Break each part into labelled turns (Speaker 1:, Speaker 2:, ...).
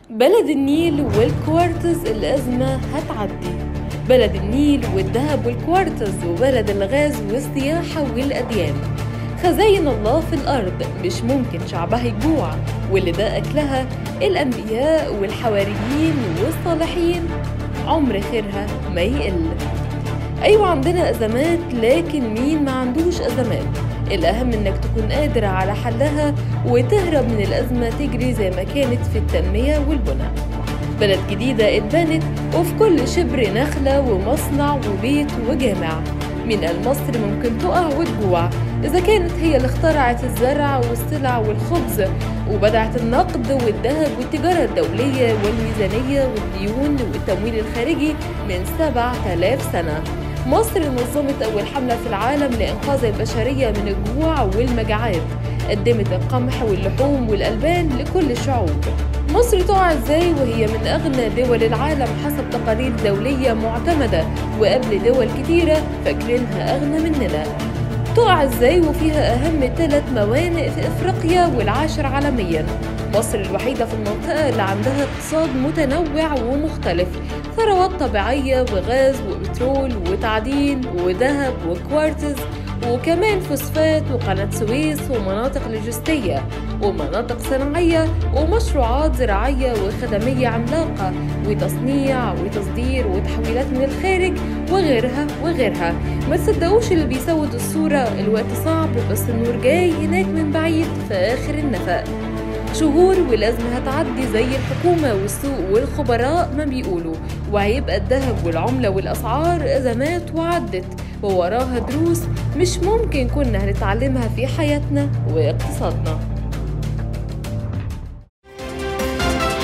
Speaker 1: بلد النيل والكوارتز الأزمة هتعدي بلد النيل والذهب والكوارتز وبلد الغاز والسياحة والأديان خزاين الله في الأرض مش ممكن شعبها يجوع واللي ده أكلها الأنبياء والحواريين والصالحين عمر خيرها ما يقل أيوة عندنا أزمات لكن مين ما عندوش أزمات الأهم إنك تكون قادر على حلها وتهرب من الأزمة تجري زي ما كانت في التنمية والبناء بلد جديدة اتبنت وفي كل شبر نخلة ومصنع وبيت وجامع من المصر ممكن تقع وتجوع إذا كانت هي اللي اخترعت الزرع والسلع والخبز وبدعت النقد والذهب والتجارة الدولية والميزانية والديون والتمويل الخارجي من 7000 سنة مصر نظمت أول حملة في العالم لإنقاذ البشرية من الجوع والمجاعات قدمت القمح واللحوم والألبان لكل الشعوب مصر تقع ازاي وهي من أغنى دول العالم حسب تقارير دولية معتمدة وقبل دول كتيرة فاكرينها أغنى مننا تقع ازاي وفيها أهم ثلاث موانئ في إفريقيا والعاشر عالميا مصر الوحيدة في المنطقة اللي عندها اقتصاد متنوع ومختلف ثروات طبيعية وغاز وبترول وتعدين وذهب وكوارتز وكمان فوسفات وقناة سويس ومناطق لوجستية ومناطق صناعية ومشروعات زراعية وخدمية عملاقة وتصنيع وتصدير وتحويلات من الخارج وغيرها وغيرها ما تصدقوش اللي بيسود الصورة الوقت صعب بس النور جاي هناك من بعيد في آخر النفق شهور والأزمة هتعدي زي الحكومة والسوق والخبراء ما بيقولوا وهيبقى الذهب والعملة والأسعار أزمات وعدت ووراها دروس مش ممكن كنا هنتعلمها في حياتنا واقتصادنا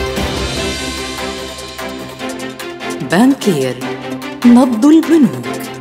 Speaker 2: بانكير نبض البنوك